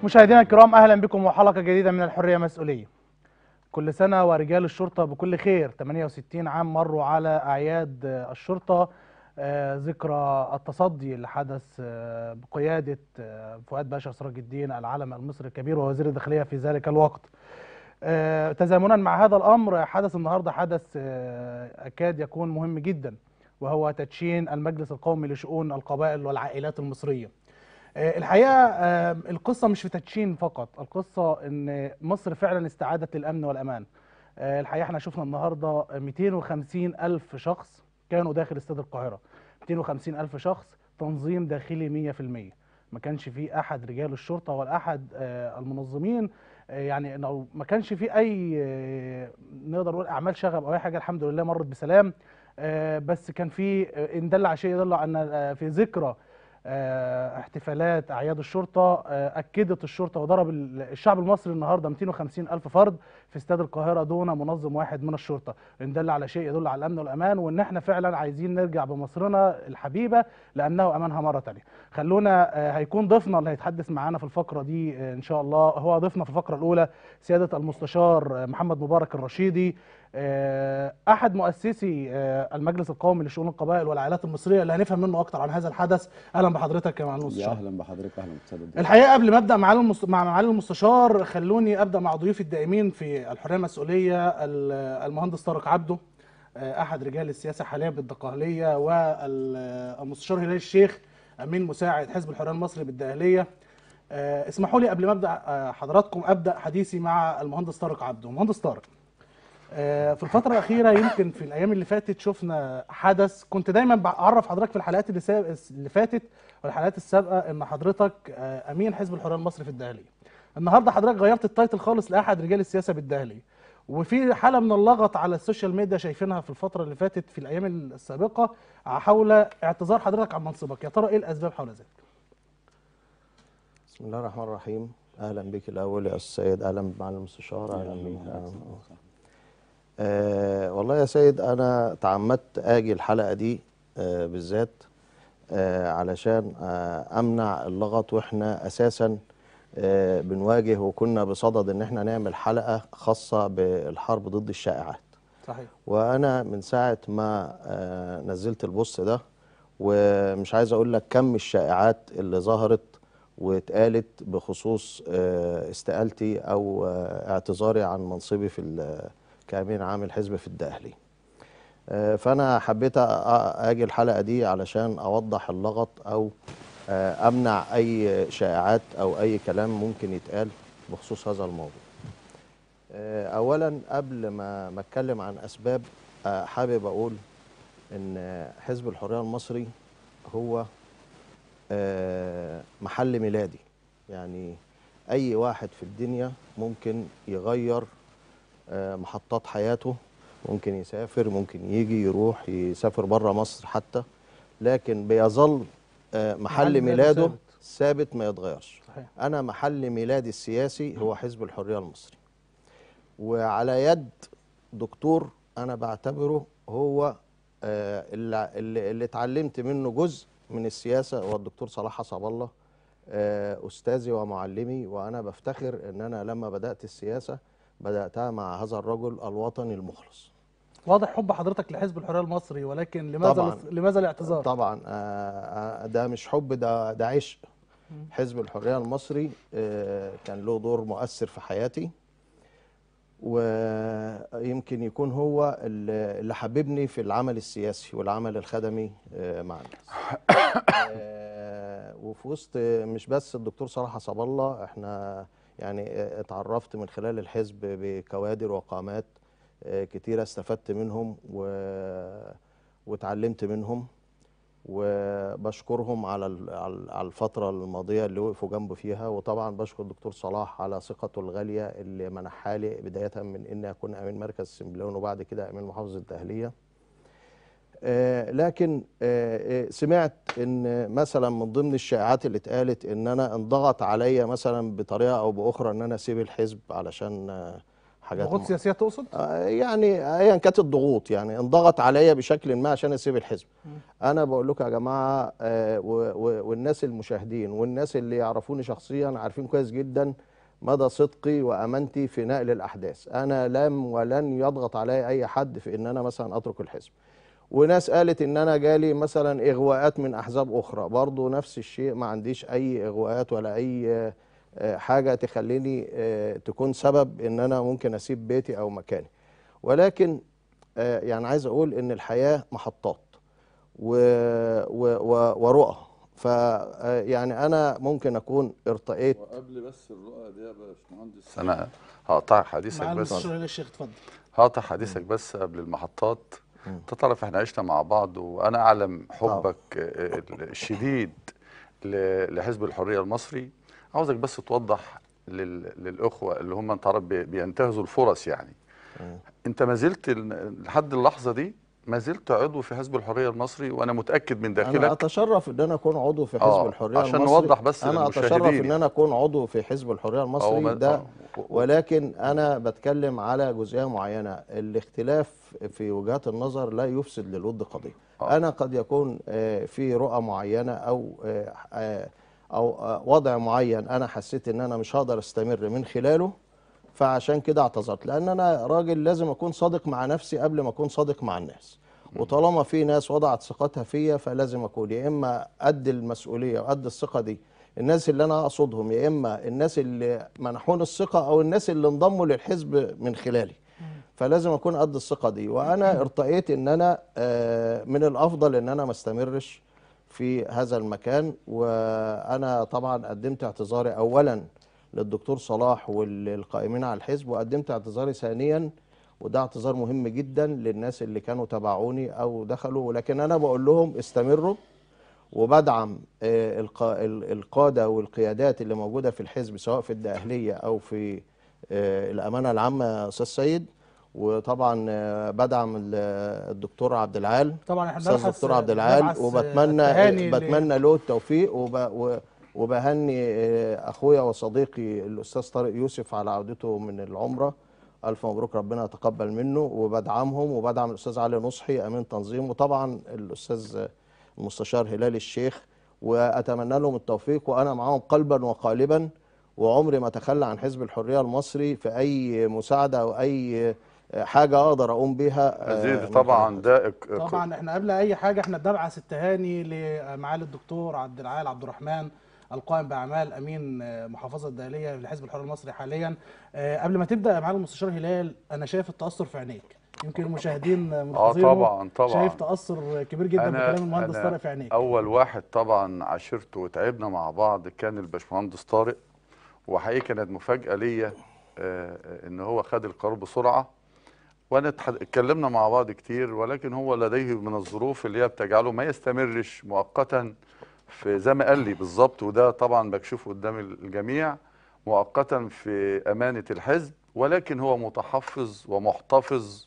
مشاهدينا الكرام اهلا بكم وحلقه جديده من الحريه مسؤوليه. كل سنه ورجال الشرطه بكل خير 68 عام مروا على اعياد آه، الشرطه آه، ذكرى التصدي اللي حدث آه، بقياده آه، فؤاد باشا سراج الدين العلم المصري الكبير ووزير الداخليه في ذلك الوقت. آه، تزامنا مع هذا الامر حدث النهارده حدث آه، اكاد يكون مهم جدا وهو تدشين المجلس القومي لشؤون القبائل والعائلات المصريه. آه، الحقيقه آه، القصه مش في تدشين فقط القصه ان مصر فعلا استعادت للامن والامان آه، الحقيقه احنا شفنا النهارده 250 الف شخص كانوا داخل استاد القاهره 250 الف شخص تنظيم داخلي 100% ما كانش فيه احد رجال الشرطه ولا احد آه، المنظمين آه، يعني لو ما كانش فيه اي آه، نقدر نقول اعمال شغب او اي حاجه الحمد لله مرت بسلام آه، بس كان في آه، ان دل على شيء يدل على ان آه، في ذكرى آه، احتفالات اعياد الشرطه آه، اكدت الشرطه وضرب ال- الشعب المصري النهارده 250 الف فرد في استاد القاهره دون منظم واحد من الشرطه ان دل على شيء يدل على الامن والامان وان احنا فعلا عايزين نرجع بمصرنا الحبيبه لامنها وامانها مره ثانيه خلونا آه، هيكون ضيفنا اللي هيتحدث معانا في الفقره دي آه، ان شاء الله هو ضيفنا في الفقره الاولى سياده المستشار آه، محمد مبارك الرشيدي آه، احد مؤسسي آه، المجلس القومي لشؤون القبائل والعائلات المصريه اللي هنفهم منه اكتر عن هذا الحدث اهلا بحضرتك يا معالي يا المستشار اهلا بحضرتك اهلا بالساده الضيوف. الحقيقه قبل ما ابدا معالي المست... مع معالي المستشار خلوني ابدا مع ضيوفي الدائمين في الحريه المسؤوليه ال- المهندس طارق عبده آه، احد رجال السياسه حاليا بالدقهليه والمستشار هلال الشيخ امين مساعد حزب الحريه المصري بالدقهليه آه، اسمحوا لي قبل ما ابدا آه، حضراتكم ابدا حديثي مع المهندس طارق عبده مهندس طارق آه، في الفترة الأخيرة يمكن في الأيام اللي فاتت شفنا حدث كنت دايما بعرف حضرتك في الحلقات اللي, سا... اللي فاتت والحلقات السابقة إن حضرتك آه، أمين حزب الحرية المصري في الدهلية. النهاردة حضرتك غيرت التايتل خالص لأحد رجال السياسة بالدهلية. وفي حالة من اللغط على السوشيال ميديا شايفينها في الفترة اللي فاتت في الأيام السابقة حول اعتذار حضرتك عن منصبك، يا ترى إيه الأسباب حول ذلك؟ بسم الله الرحمن الرحيم اهلا بك الاول يا استاذ سيد اهلا معالي المستشار اهلا بك أهلاً. آه والله يا سيد انا تعمدت اجي الحلقه دي آه بالذات آه علشان آه امنع اللغط واحنا اساسا آه بنواجه وكنا بصدد ان احنا نعمل حلقه خاصه بالحرب ضد الشائعات صحيح. وانا من ساعه ما آه نزلت البوست ده ومش عايز اقول لك كم الشائعات اللي ظهرت واتقالت بخصوص آه استقالتي او آه اعتذاري عن منصبي في ال- كامين عام الحزب في الدقهلي آه فانا حبيت أ- أ- اجي الحلقه دي علشان اوضح اللغط او آه امنع اي شائعات او اي كلام ممكن يتقال بخصوص هذا الموضوع آه، اولا قبل ما ما اتكلم عن اسباب آه، حابب اقول ان آه، حزب الحريه المصري هو آه، محل ميلادي يعني اي واحد في الدنيا ممكن يغير آه، محطات حياته ممكن يسافر ممكن يجي يروح يسافر بره مصر حتى لكن بيظل آه، محل محل ميلاده ميلاده ثابت. ثابت ما يتغيرش صحيح. انا محل ميلادي السياسي هو حزب الحريه المصري وعلى يد دكتور انا بعتبره هو آه، اللي, اللي اللي اتعلمت منه جزء من السياسه هو الدكتور صلاح حسب الله آه، استاذي ومعلمي وانا بفتخر ان انا لما بدات السياسه بداتها مع هذا الرجل الوطني المخلص واضح حب حضرتك لحزب الحرية المصري ولكن لماذا طبعاً. لماذا الاعتذار؟ طبعا آه، آه، ده مش حب ده ده عشق حزب الحريه المصري آه، كان له دور مؤثر في حياتي ويمكن يكون هو اللي اللي حببني في العمل السياسي والعمل الخدمي آه، مع الناس آه، وفي وسط مش بس الدكتور صلاح حسب الله احنا يعني آه، اتعرفت من خلال الحزب بكوادر وقامات آه، كتيرة استفدت منهم و... واتعلمت منهم وبشكرهم على ال- على على الفترة الماضية اللي وقفوا جنبه فيها وطبعا بشكر الدكتور صلاح على ثقته الغالية اللي منحها لي بداية من إني أكون أمين مركز سمبلون وبعد كده أمين محافظة الدهلية آه، لكن آه، آه، سمعت ان مثلا من ضمن الشائعات اللي اتقالت ان انا انضغط عليا مثلا بطريقه او باخرى ان انا اسيب الحزب علشان آه، حاجات ضغوط م- سياسيه تقصد آه، يعني ايا كانت الضغوط يعني انضغط عليا بشكل ما عشان اسيب الحزب انا بقول لكم يا جماعه آه، و- و- والناس المشاهدين والناس اللي يعرفوني شخصيا عارفين كويس جدا مدى صدقي وامانتي في نقل الاحداث انا لم ولن يضغط علي اي حد في ان انا مثلا اترك الحزب وناس قالت ان انا جالي مثلا اغواءات من احزاب اخرى برضو نفس الشيء ما عنديش اي اغواءات ولا اي آه، آه، حاجه تخليني آه، تكون سبب ان انا ممكن اسيب بيتي او مكاني ولكن آه، يعني عايز اقول ان الحياه محطات و و و ورؤى ف آه، يعني انا ممكن اكون ارتقيت وقبل بس الرؤى دي يا باشمهندس انا هقطع حديثك مع بس المستشار الشيخ اتفضل هقطع حديثك بس قبل المحطات انت تعرف احنا عشنا مع بعض وانا اعلم حبك آه، الشديد ل- لحزب الحريه المصري عاوزك بس توضح لل- للاخوه اللي هم انت عارف بي- بينتهزوا الفرص يعني انت ما زلت ال- لحد اللحظه دي ما زلت عضو في حزب الحريه المصري وانا متاكد من انا داخلك اتشرف ان انا اكون عضو في حزب آه، الحريه عشان المصري نوضح بس انا اتشرف للمشاهدين ان انا اكون عضو في حزب الحريه أو المصري ما- ده آه. ولكن انا بتكلم على جزئيه معينه الاختلاف في وجهات النظر لا يفسد للود قضيه آه. انا قد يكون آه، في رؤى معينه او آه، آه، او آه، وضع معين انا حسيت ان انا مش هقدر استمر من خلاله فعشان كده اعتذرت لان انا راجل لازم اكون صادق مع نفسي قبل ما اكون صادق مع الناس وطالما في ناس وضعت ثقتها فيا فلازم اكون يا اما قد المسؤوليه وقد الثقه دي الناس اللي انا اقصدهم يا اما الناس اللي منحوني الثقه او الناس اللي انضموا للحزب من خلالي فلازم اكون قد الثقه دي وانا ارتقيت ان انا آه، من الافضل ان انا ما استمرش في هذا المكان وانا طبعا قدمت اعتذاري اولا للدكتور صلاح والقائمين على الحزب وقدمت اعتذاري ثانيا وده اعتذار مهم جدا للناس اللي كانوا تبعوني او دخلوا ولكن انا بقول لهم استمروا وبدعم آه، القا- ال- القاده والقيادات اللي موجوده في الحزب سواء في الدقهليه او في آه، الامانه العامه يا استاذ سيد وطبعا آه، بدعم ال- الدكتور عبد العال طبعا احنا استاذ بنبحث- الدكتور عبد العال بنبعث وبتمنى تهاني ل- بتمنى له التوفيق وب و- وبهني آه، اخويا وصديقي الاستاذ طارق يوسف على عودته من العمره الف مبروك ربنا يتقبل منه وبدعمهم وبدعم الاستاذ علي نصحي امين تنظيم وطبعا الاستاذ المستشار هلال الشيخ واتمنى لهم التوفيق وانا معاهم قلبا وقالبا وعمري ما اتخلى عن حزب الحريه المصري في اي مساعده او اي حاجه اقدر اقوم بيها آه، زيد من طبعا ده إك- طبعا احنا قبل اي حاجه احنا بنبعث التهاني لمعالي الدكتور عبد العال عبد الرحمن القائم باعمال امين آه، محافظه الداخليه لحزب الحريه المصري حاليا آه، قبل ما تبدا يا معالي المستشار هلال انا شايف التاثر في عينيك يمكن المشاهدين اه ملاحظينه طبعا طبعا شايف تاثر كبير جدا بكلام المهندس أنا طارق في عينيك اول واحد طبعا عاشرته وتعبنا مع بعض كان الباشمهندس طارق وحقيقي كانت مفاجاه ليا آه، آه، ان هو خد القرار بسرعه وانا اتح- اتكلمنا مع بعض كتير ولكن هو لديه من الظروف اللي هي بتجعله ما يستمرش مؤقتا في زي ما قال لي بالظبط وده طبعا بكشفه قدام الجميع مؤقتا في امانه الحزب ولكن هو متحفظ ومحتفظ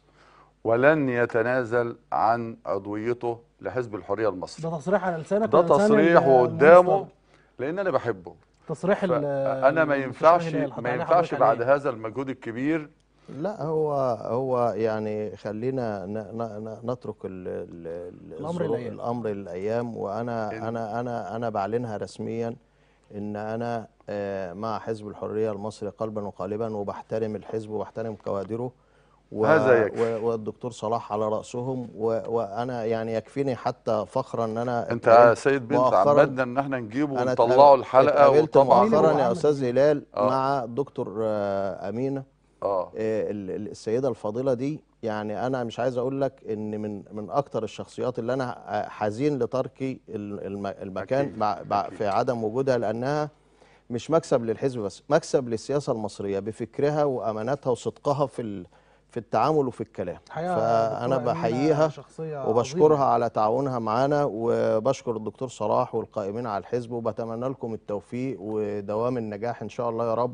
ولن يتنازل عن عضويته لحزب الحريه المصري ده تصريح على لسانك ده ولا لسان تصريح المهندس وقدامه طارق؟ لان انا بحبه تصريح ال- انا ما المستشار ينفعش هلال، حضرتك ما عليه ينفعش حضرتك بعد عليه. هذا المجهود الكبير لا هو هو يعني خلينا ن- ن- ن- نترك ال ال الأمر الظروف- للأيام. الامر للايام وانا إن- انا انا انا بعلنها رسميا ان انا آه، مع حزب الحريه المصري قلبا وقالبا وبحترم الحزب وبحترم كوادره و- هذا يكفي. و- والدكتور صلاح على راسهم و- وانا يعني يكفيني حتى فخرا ان انا انت يا سيد بنت مؤخراً- عمدنا ان احنا نجيبه انا ونطلعه الحلقه اتقابلت وطبعا مؤخرا هو يا عمل استاذ هلال آه. مع الدكتور آه، امينه اه آه، ال- ال- السيده الفاضله دي يعني انا مش عايز اقول لك ان من من اكتر الشخصيات اللي انا ح- حزين لتركي ال- الم- المكان أكيد، بع- بع- في عدم وجودها لانها مش مكسب للحزب بس مكسب للسياسه المصريه بفكرها وامانتها وصدقها في ال- في التعامل وفي الكلام الحقيقة فانا دكتورة أمينة بحييها شخصية وبشكرها عظيمة. على تعاونها معنا وبشكر الدكتور صلاح والقائمين على الحزب وبتمنى لكم التوفيق ودوام النجاح ان شاء الله يا رب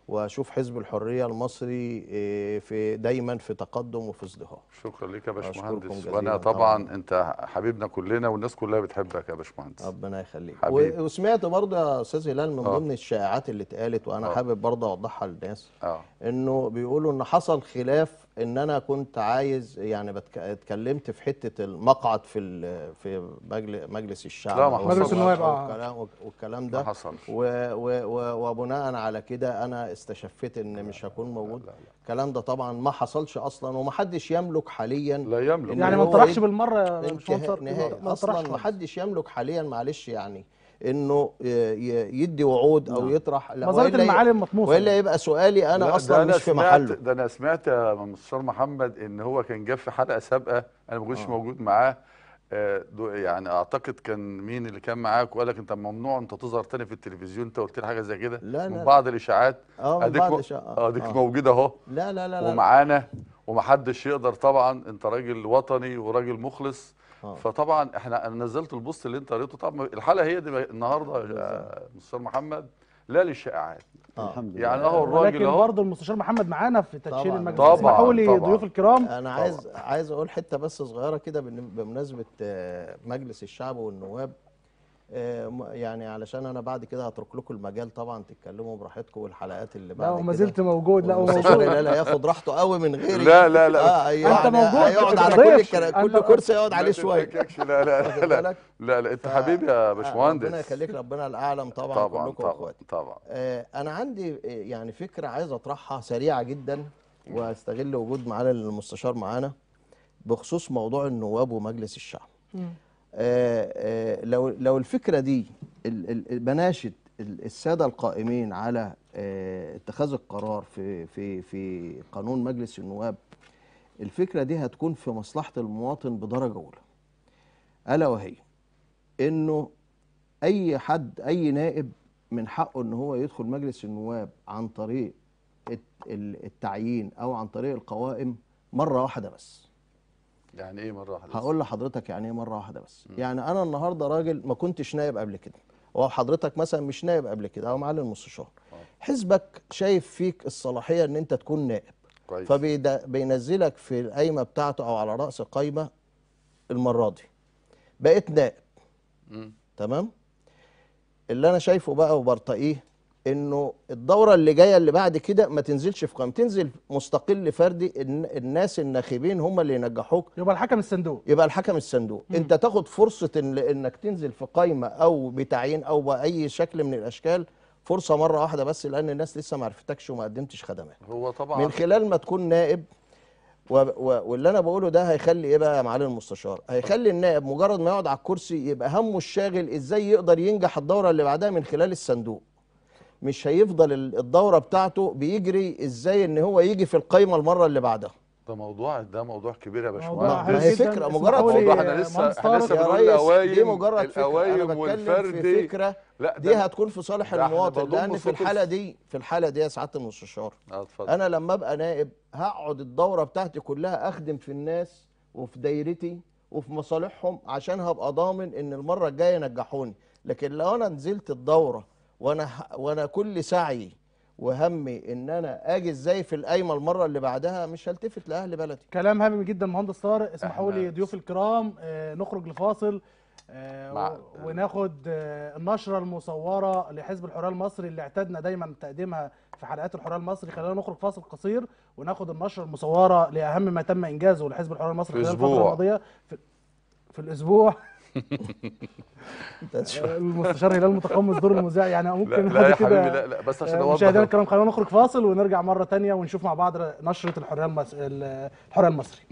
واشوف حزب الحريه المصري آه، في دايما في تقدم وفي ازدهار شكرا لك يا أشكركم باشمهندس جزيلاً وانا طبعاً. طبعا انت حبيبنا كلنا والناس كلها بتحبك يا باشمهندس ربنا يخليك حبيبي. و- وسمعت برضه يا استاذ هلال من آه. ضمن الشائعات اللي اتقالت وانا آه. حابب برضه اوضحها للناس اه انه بيقولوا ان حصل خلاف ان انا كنت عايز يعني بتك... اتكلمت في حته المقعد في ال... في مجل... مجلس الشعب لا، ما أو حصلش. مجلس النواب، آه. والكلام والكلام ما ده حصلش و... و... و... وبناء على كده انا استشفيت ان مش هكون موجود لا، لا. الكلام ده طبعا ما حصلش اصلا ومحدش يملك حاليا لا يملك إن يعني ما هو انطرحش يب- بالمره يا باشمهندس انتهاء صالح، نهائي ما انطرحش اصلا ما خالص. حدش يملك حاليا معلش يعني انه ي- ي- يدي وعود او يطرح لا، مظاهرة وإلا ي- المعالم مطموسة. والا يبقى سؤالي لا، انا ده اصلا مش في سمعت محله ده انا سمعت يا مستشار محمد ان هو كان جاب في حلقه سابقه انا ما كنتش آه. موجود معاه آه، دو- يعني اعتقد كان مين اللي كان معاك وقال لك انت ممنوع انت تظهر تاني في التلفزيون انت قلت لي حاجه زي كده لا، من لا. بعض الاشاعات اه من اديك بعد مو- شا- اه اديك آه. موجوده اهو لا لا لا لا ومعانا ومحدش يقدر طبعا انت راجل وطني وراجل مخلص آه. فطبعا احنا انا نزلت البوست اللي انت قريته طبعا الحلقه هي دي النهارده يا مستشار محمد لا للشائعات آه. الحمد لله يعني اهو الراجل ولكن اهو برضه المستشار محمد معانا في تدشين طبعاً. المجلس طبعاً، اسمحوا لي طبعاً. ضيوف الكرام انا عايز عايز اقول حته بس صغيره كده بالن- بمناسبه آه، مجلس الشعب والنواب آه، م- يعني علشان انا بعد كده هترك لكم المجال طبعا تتكلموا براحتكم والحلقات اللي بعد لا وما كده. زلت موجود لا والمستشار وموجود هلال هياخد راحته قوي من غيري لا، لا، لا. آه يعني أنت موجود، هيقعد أنت على كل ضيف. الكرا- كل أنت- كرسي يقعد لا عليه شويه تتلككش، لا لا واخد لا لا بالك؟ لا, لا انت ف- حبيبي يا آه، باشمهندس ربنا يخليك ربنا الاعلم طبعا, طبعا كلكم طبعا اخواتي طبعا آه، انا عندي آه، يعني فكره عايز اطرحها سريعه جدا واستغل وجود معانا المستشار معانا بخصوص موضوع النواب ومجلس الشعب مم. آه، آه، لو لو الفكره دي ال- ال- بناشد ال- الساده القائمين على آه، اتخاذ القرار في في في قانون مجلس النواب الفكره دي هتكون في مصلحه المواطن بدرجه اولى الا وهي انه اي حد اي نائب من حقه ان هو يدخل مجلس النواب عن طريق الت- ال- التعيين او عن طريق القوائم مره واحده بس يعني ايه مره واحده هقول لحضرتك يعني ايه مره واحده بس يعني انا النهارده راجل ما كنتش نائب قبل كده هو حضرتك مثلا مش نائب قبل كده او معالي المستشار حزبك شايف فيك الصلاحيه ان انت تكون نائب كويس فبينزلك في القايمه بتاعته او على راس قايمه المره دي بقيت نائب مم. تمام اللي انا شايفه بقى وبرتقيه انه الدوره اللي جايه اللي بعد كده ما تنزلش في قائمه تنزل مستقل فردي الن- الناس الناخبين هم اللي ينجحوك يبقى الحكم الصندوق يبقى الحكم الصندوق انت تاخد فرصه إن انك تنزل في قائمه او بتعيين او باي شكل من الاشكال فرصه مره واحده بس لان الناس لسه ما عرفتكش وما قدمتش خدمات هو طبعا من خلال ما تكون نائب و... و... واللي انا بقوله ده هيخلي ايه بقى يا معالي المستشار هيخلي النائب مجرد ما يقعد على الكرسي يبقى همه الشاغل ازاي يقدر ينجح الدوره اللي بعدها من خلال الصندوق مش هيفضل ال- الدوره بتاعته بيجري ازاي ان هو يجي في القايمه المره اللي بعدها ده موضوع ده موضوع كبير يا موضوع باشمهندس ما هي حلو جداً. فكرة، اسمحوا مجرد لي موضوع يا احنا لسه مهندس احنا طارق. لسه يا بنقول ريس القوايم دي مجرد فكره انا القوايم بتكلم في والفردي فكره لا دي ده- هتكون في صالح ده احنا المواطن بضم لان في صوت الحاله الس- دي في الحاله دي يا سعاده المستشار اه اتفضل انا لما ابقى نائب هقعد الدوره بتاعتي كلها اخدم في الناس وفي دايرتي وفي مصالحهم عشان هبقى ضامن ان المره الجايه ينجحوني لكن لو انا نزلت الدوره وانا ه- وانا كل سعي وهمي ان انا اجي ازاي في القايمه المره اللي بعدها مش هلتفت لاهل بلدي كلام هام جدا مهندس طارق اسمحوا إحنا- لي ضيوف الكرام آه، نخرج لفاصل آه، مع- و- وناخد آه، النشره المصوره لحزب الحريه المصري اللي اعتدنا دايما تقديمها في حلقات الحريه المصري خلينا نخرج فاصل قصير وناخد النشره المصوره لاهم ما تم انجازه لحزب الحريه المصري في خلال الفتره أسبوع. الماضيه في, في الاسبوع آه، المستشار هلال متقمص دور المذيع يعني لا, ممكن لا يا هذا حبيبي كده لا لا بس عشان آه، اوضح مشاهدينا الكرام خلينا نخرج فاصل ونرجع مره تانية ونشوف مع بعض نشره الحريه المصري الحريه المصري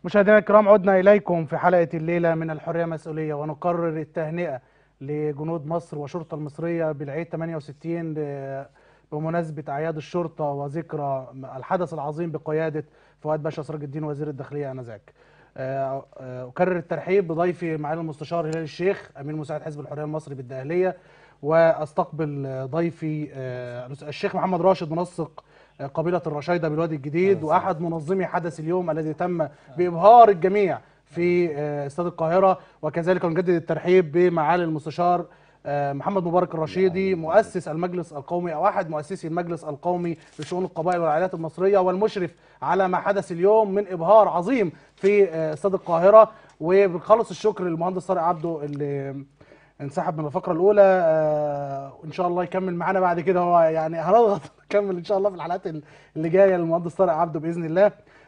مشاهدينا الكرام عدنا إليكم في حلقة الليلة من الحرية مسؤولية ونقرر التهنئة لجنود مصر والشرطة المصرية بالعيد 68 ل- بمناسبة أعياد الشرطة وذكرى الحدث العظيم بقيادة فؤاد باشا سراج الدين وزير الداخلية آنذاك. آه، آه، أكرر الترحيب بضيفي معالي المستشار هلال الشيخ أمين مساعد حزب الحرية المصري بالداخلية واستقبل آه، ضيفي آه، الشيخ محمد راشد منسق آه، قبيلة الرشايدة بالوادي الجديد وأحد منظمي حدث اليوم الذي تم بإبهار الجميع في آه، استاد القاهرة وكذلك نجدد الترحيب بمعالي المستشار آه، محمد مبارك الرشيدي مؤسس المجلس القومي او احد مؤسسي المجلس القومي لشؤون القبائل والعائلات المصريه والمشرف على ما حدث اليوم من ابهار عظيم في آه، استاد القاهره وبنخلص الشكر للمهندس طارق عبده اللي انسحب من الفقره الاولى آه، وان شاء الله يكمل معانا بعد كده هو يعني هنضغط نكمل ان شاء الله في الحلقات اللي جايه للمهندس طارق عبده باذن الله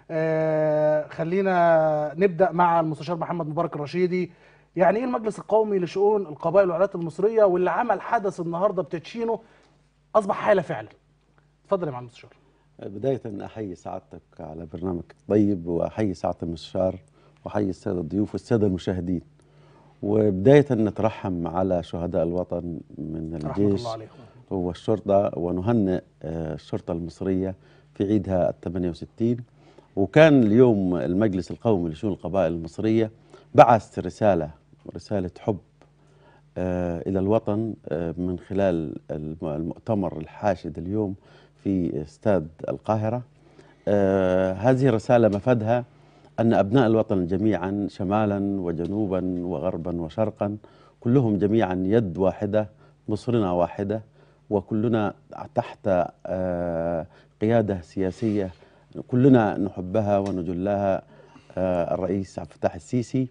آه، خلينا نبدا مع المستشار محمد مبارك الرشيدي يعني ايه المجلس القومي لشؤون القبائل والعائلات المصريه واللي عمل حدث النهارده بتدشينه اصبح حاله فعلا اتفضل يا معالي المستشار بداية أحيي سعادتك على برنامجك الطيب وأحيي سعادة المستشار وأحيي السادة الضيوف والسادة المشاهدين وبداية نترحم على شهداء الوطن من رحمه الجيش الله عليهم والشرطة ونهنئ آه، الشرطة المصرية في عيدها ال 68 وكان اليوم المجلس القومي لشؤون القبائل المصرية بعث رسالة رسالة حب آه، إلى الوطن آه، من خلال الم- المؤتمر الحاشد اليوم في استاد القاهرة آه، هذه الرسالة مفادها أن أبناء الوطن جميعا شمالا وجنوبا وغربا وشرقا كلهم جميعا يد واحدة مصرنا واحدة وكلنا تحت آه، قيادة سياسية كلنا نحبها ونجلها آه، الرئيس عبد الفتاح السيسي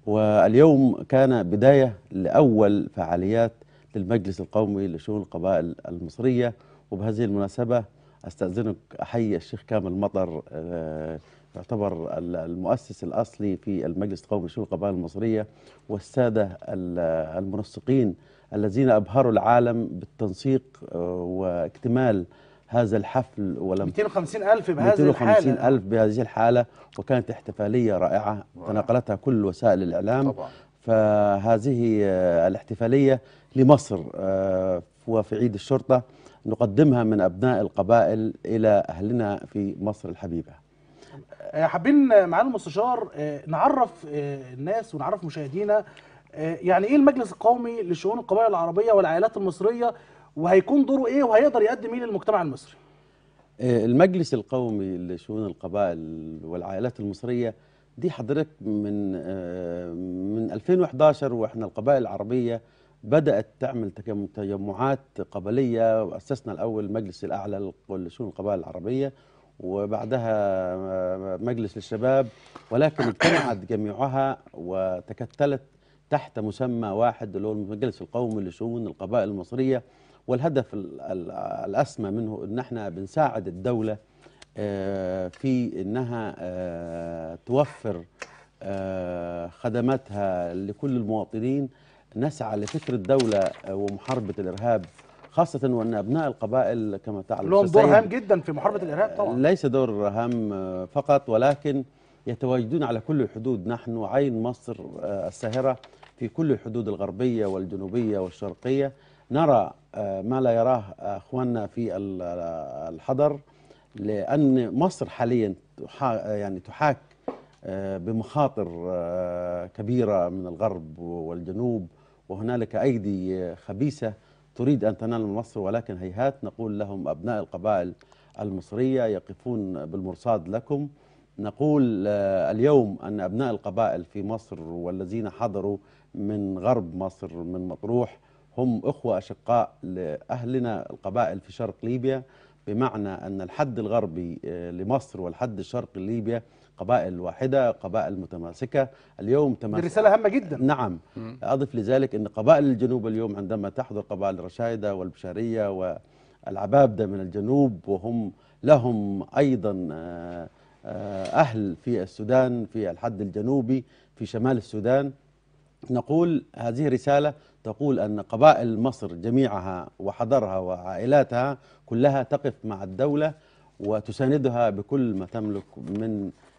واليوم كان بداية لأول فعاليات للمجلس القومي لشؤون القبائل المصرية وبهذه المناسبة أستأذنك أحيي الشيخ كامل مطر آه، يعتبر ال- المؤسس الأصلي في المجلس القومي لشؤون القبائل المصرية والسادة ال- المنسقين الذين أبهروا العالم بالتنسيق آه، واكتمال هذا الحفل ولم 250 ألف بهذه 250 الحالة ألف بهذه الحالة وكانت احتفالية رائعة تناقلتها كل وسائل الإعلام طبعا فهذه آه، الاحتفالية لمصر آه، وفي عيد الشرطة نقدمها من أبناء القبائل إلى أهلنا في مصر الحبيبة آه، حابين آه، معالي المستشار آه، نعرف آه، الناس ونعرف مشاهدينا آه، يعني ايه المجلس القومي لشؤون القبائل العربيه والعائلات المصريه وهيكون دوره ايه وهيقدر يقدم ايه للمجتمع المصري آه، المجلس القومي لشؤون القبائل والعائلات المصرية دي حضرتك من آه، من 2011 واحنا القبائل العربية بدأت تعمل تجم- تجمعات قبلية وأسسنا الأول المجلس الأعلى لشؤون القبائل العربية وبعدها آه، مجلس الشباب ولكن اجتمعت جميعها وتكتلت تحت مسمى واحد اللي هو المجلس القومي لشؤون القبائل المصرية والهدف ال- ال- الأسمى منه إن احنا بنساعد الدولة آه، في إنها آه، توفر آه، خدماتها لكل المواطنين نسعى لفكر الدولة آه، ومحاربة الإرهاب خاصة وأن أبناء القبائل كما تعلم لهم أستاذ دور سيد، هام جدا في محاربه الارهاب طبعا ليس دور هام آه، فقط ولكن يتواجدون على كل الحدود نحن عين مصر آه، الساهرة في كل الحدود الغربية والجنوبية والشرقية نرى آه، ما لا يراه أخواننا في ال- الحضر لأن مصر حاليا تحا- يعني تحاك آه، بمخاطر آه، كبيرة من الغرب والجنوب وهنالك أيدي آه، خبيثة تريد أن تنال من مصر ولكن هيهات نقول لهم أبناء القبائل المصرية يقفون بالمرصاد لكم نقول آه، اليوم أن أبناء القبائل في مصر والذين حضروا من غرب مصر من مطروح هم أخوة أشقاء لأهلنا القبائل في شرق ليبيا بمعنى أن الحد الغربي آه، لمصر والحد الشرقي لليبيا قبائل واحدة قبائل متماسكة اليوم دي تماس رساله هامه جدا نعم أضف لذلك أن قبائل الجنوب اليوم عندما تحضر قبائل الرشايدة والبشارية والعبابدة من الجنوب وهم لهم أيضا آه، آه، أهل في السودان في الحد الجنوبي في شمال السودان نقول هذه رسالة تقول أن قبائل مصر جميعها وحضرها وعائلاتها كلها تقف مع الدولة وتساندها بكل ما تملك من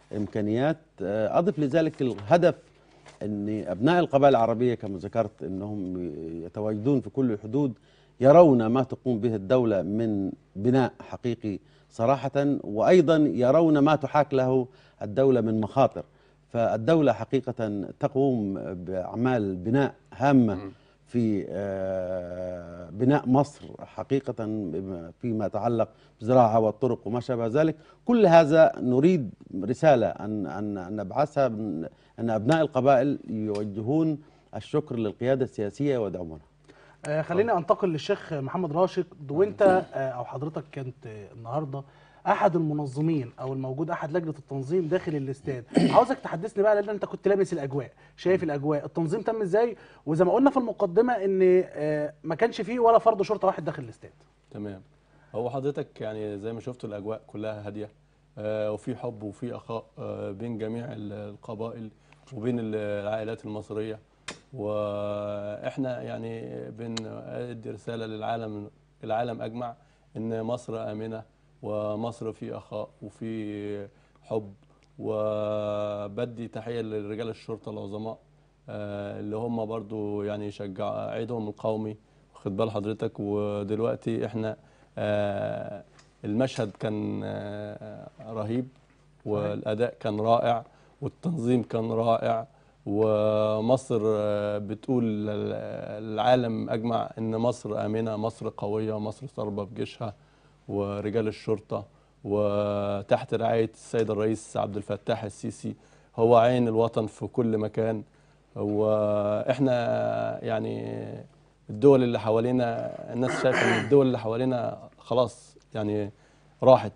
امكانيات آه، اضف لذلك الهدف ان ابناء القبائل العربيه كما ذكرت انهم يتواجدون في كل الحدود يرون ما تقوم به الدوله من بناء حقيقي صراحه وايضا يرون ما تحاك له الدوله من مخاطر فالدوله حقيقه تقوم باعمال بناء هامه في آه، بناء مصر حقيقة بما- فيما يتعلق بالزراعة والطرق وما شابه ذلك كل هذا نريد رسالة أن, أن, أن نبعثها من- أن أبناء القبائل يوجهون الشكر للقيادة السياسية ويدعمونها آه، خليني انتقل للشيخ محمد راشد وانت آه، او حضرتك كنت آه، النهارده احد المنظمين او الموجود احد لجنه التنظيم داخل الاستاد عاوزك تحدثني بقى لان انت كنت لامس الاجواء شايف الاجواء التنظيم تم ازاي وزي ما قلنا في المقدمه ان آه، ما كانش فيه ولا فرد شرطه واحد داخل الاستاد تمام هو حضرتك يعني زي ما شفتوا الاجواء كلها هاديه آه، وفي حب وفي اخاء آه، بين جميع ال- القبائل وبين ال- العائلات المصريه واحنا يعني بندي رساله للعالم العالم اجمع ان مصر امنه ومصر في اخاء وفي حب وبدي تحيه لرجال الشرطه العظماء آه، اللي هم برضو يعني يشجع عيدهم القومي واخد بال حضرتك ودلوقتي احنا آه، المشهد كان آه، رهيب والاداء كان رائع والتنظيم كان رائع ومصر آه، بتقول لل- للعالم اجمع ان مصر امنه مصر قويه مصر صلبه بجيشها ورجال الشرطه وتحت رعايه السيد الرئيس عبد الفتاح السيسي هو عين الوطن في كل مكان واحنا يعني الدول اللي حوالينا الناس شايفه ان الدول اللي حوالينا خلاص يعني راحت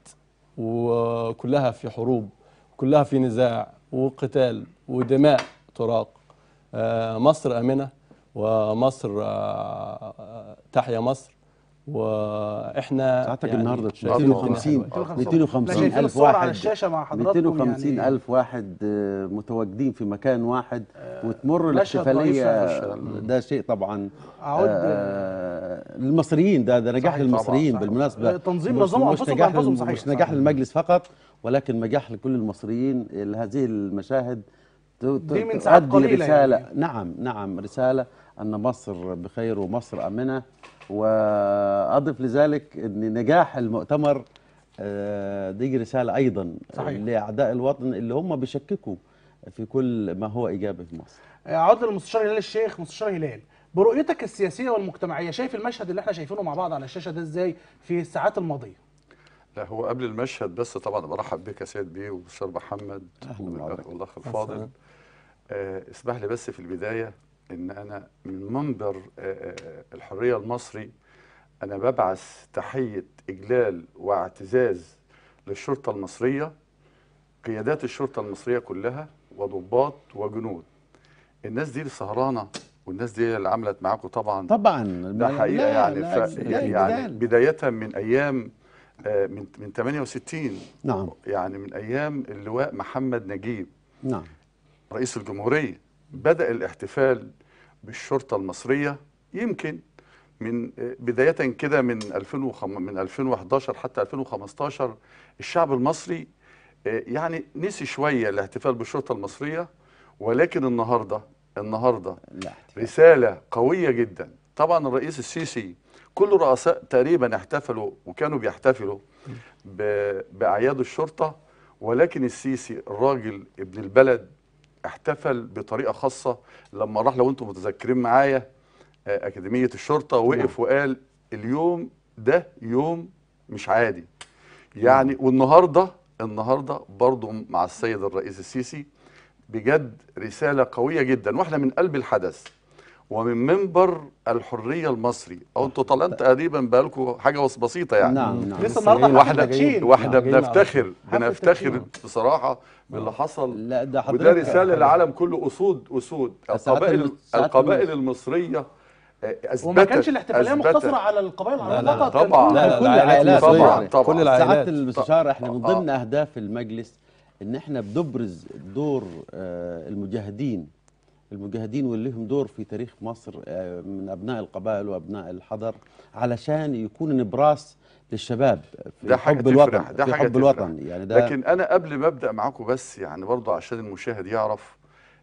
وكلها في حروب كلها في نزاع وقتال ودماء تراق آه، مصر امنه ومصر آه، آه، تحيا مصر واحنا ساعتك يعني النهارده شايفين الدنيا 250 حلوة. 250 شايفين ألف الصور على واحد الشاشه مع حضراتكم 250 يعني ألف واحد آه، متواجدين في مكان واحد وتمر مشهد الاحتفالية رهيب ده شيء طبعا اعود آه، للمصريين ده ده نجاح صحيح، للمصريين طبعاً، صحيح. بالمناسبة التنظيم مش- نظموا مش أنفسهم نجاح بأنفسهم، للم- صحيح، مش صحيح. نجاح للمجلس فقط ولكن نجاح لكل المصريين هذه المشاهد ت- ت- دي من ساعات تؤدي قليلة رسالة يعني. نعم نعم رسالة أن مصر بخير ومصر أمنة وأضف لذلك أن نجاح المؤتمر آه، دي رسالة أيضا صحيح. لأعداء الوطن اللي هم بيشككوا في كل ما هو إيجابي في مصر اعود للمستشار هلال الشيخ مستشار هلال برؤيتك السياسيه والمجتمعيه شايف المشهد اللي احنا شايفينه مع بعض على الشاشه ده ازاي في الساعات الماضيه لا هو قبل المشهد بس طبعا برحب بك يا سيد بيه وبالشر محمد أهلاً والأخ- وسهلاً. والاخ الفاضل آه اسمح لي بس في البدايه ان انا من منبر آه آه الحريه المصري انا ببعث تحيه اجلال واعتزاز للشرطه المصريه قيادات الشرطه المصريه كلها وضباط وجنود الناس دي السهرانه والناس دي اللي عملت معاكم طبعا طبعا ده حقيقه لا- يعني لا- ف... لا يعني جدال. بدايه من ايام آه، من من 68 نعم يعني من ايام اللواء محمد نجيب نعم رئيس الجمهوريه بدا الاحتفال بالشرطه المصريه يمكن من آه، بدايه كده من 2005 من 2011 حتى 2015 الشعب المصري آه، يعني نسي شويه الاحتفال بالشرطه المصريه ولكن النهارده النهارده لا رسالة قوية جدا طبعا الرئيس السيسي كل رؤساء تقريبا احتفلوا وكانوا بيحتفلوا ب- بأعياد الشرطة ولكن السيسي الراجل ابن البلد احتفل بطريقة خاصة لما راح لو انتم متذكرين معايا آه، أكاديمية الشرطة وقف وقال اليوم ده يوم مش عادي يعني والنهارده النهارده برضه مع السيد الرئيس السيسي بجد رسالة قوية جدا واحنا من قلب الحدث ومن منبر الحرية المصري او انتوا طالعين تقريبا بقالكم حاجة بس بسيطة يعني نعم نعم لسه النهارده واحنا حفل تدشين واحنا جايين على بنفتخر حفل بنفتخر تدشين. بصراحة باللي حصل لا ده وده حضرتك رسالة للعالم كله اسود اسود ساعات القبائل الم- ساعات القبائل الم- المصرية آه، اثبتت وما كانش الاحتفاليه أثبتت- مقتصره على القبائل لا، العربيه لا، فقط كان طبعاً. كل- لا، لا، كل العائلات العائلات طبعاً، كل- طبعاً. كل ساعات العائلات المستشار احنا من آه. ضمن اهداف المجلس ان احنا بنبرز دور آه، المجاهدين المجاهدين واللي لهم دور في تاريخ مصر آه، من ابناء القبائل وابناء الحضر علشان يكون نبراس للشباب في ده حاجة حب الوطن تفرح، ده في حاجة حب تفرح. الوطن يعني ده لكن انا قبل ما ابدا معاكم بس يعني برضو عشان المشاهد يعرف